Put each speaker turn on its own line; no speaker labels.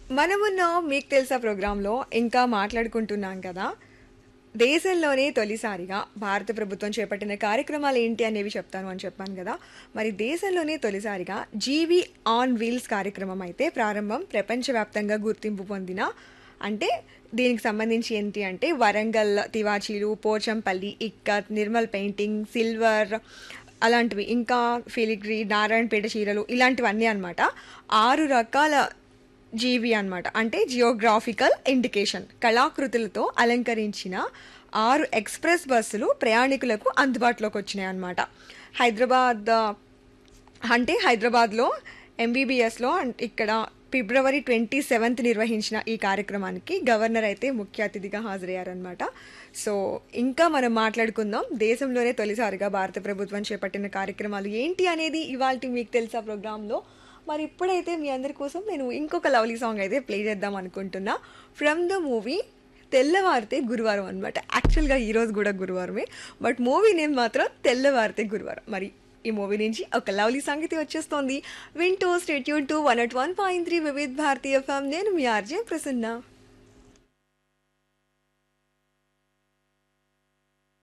మనమున్న మీకు తెలుసా ప్రోగ్రాంలో ఇంకా మాట్లాడుకుంటున్నాం కదా దేశంలోనే తొలిసారిగా భారత ప్రభుత్వం చేపట్టిన కార్యక్రమాలు ఏంటి అనేవి చెప్తాను అని చెప్పాను కదా మరి దేశంలోనే తొలిసారిగా జీవి ఆన్ వీల్స్ కార్యక్రమం అయితే ప్రారంభం ప్రపంచవ్యాప్తంగా గుర్తింపు పొందిన అంటే దీనికి సంబంధించి ఏంటి అంటే వరంగల్ తివాచీలు పోచంపల్లి ఇక్కత్ నిర్మల్ పెయింటింగ్ సిల్వర్ అలాంటివి ఇంకా ఫిలిగ్రీ నారాయణపేట చీరలు ఇలాంటివన్నీ అన్నమాట ఆరు రకాల జీవి అన్నమాట అంటే జియోగ్రాఫికల్ ఇండికేషన్ కళాకృతులతో అలంకరించిన ఆరు ఎక్స్ప్రెస్ బస్సులు ప్రయాణికులకు అందుబాటులోకి వచ్చినాయి అన్నమాట హైదరాబాద్ అంటే హైదరాబాద్లో ఎంబీబీఎస్లో ఇక్కడ ఫిబ్రవరి ట్వంటీ సెవెంత్ నిర్వహించిన ఈ కార్యక్రమానికి గవర్నర్ అయితే ముఖ్య అతిథిగా హాజరయ్యారనమాట సో ఇంకా మనం మాట్లాడుకుందాం దేశంలోనే తొలిసారిగా భారత ప్రభుత్వం చేపట్టిన కార్యక్రమాలు ఏంటి అనేది ఇవాళ మీకు తెలుసా ప్రోగ్రాంలో మరి ఇప్పుడైతే మీ అందరి కోసం నేను ఇంకొక లవ్లీ సాంగ్ అయితే ప్లే చేద్దాం అనుకుంటున్నా ఫ్రమ్ ద మూవీ తెల్లవారితే గురువారం అనమాట యాక్చువల్గా ఈరోజు కూడా గురువారమే బట్ మూవీ నేమ్ మాత్రం తెల్లవారితే గురువారం మరి ఈ మూవీ నుంచి ఒక లవ్లీ సంగతి వచ్చేస్తోంది వింటూ stay tuned to one at one point three Vividh Bharati fam నేను మీ ఆర్జే ప్రసన్న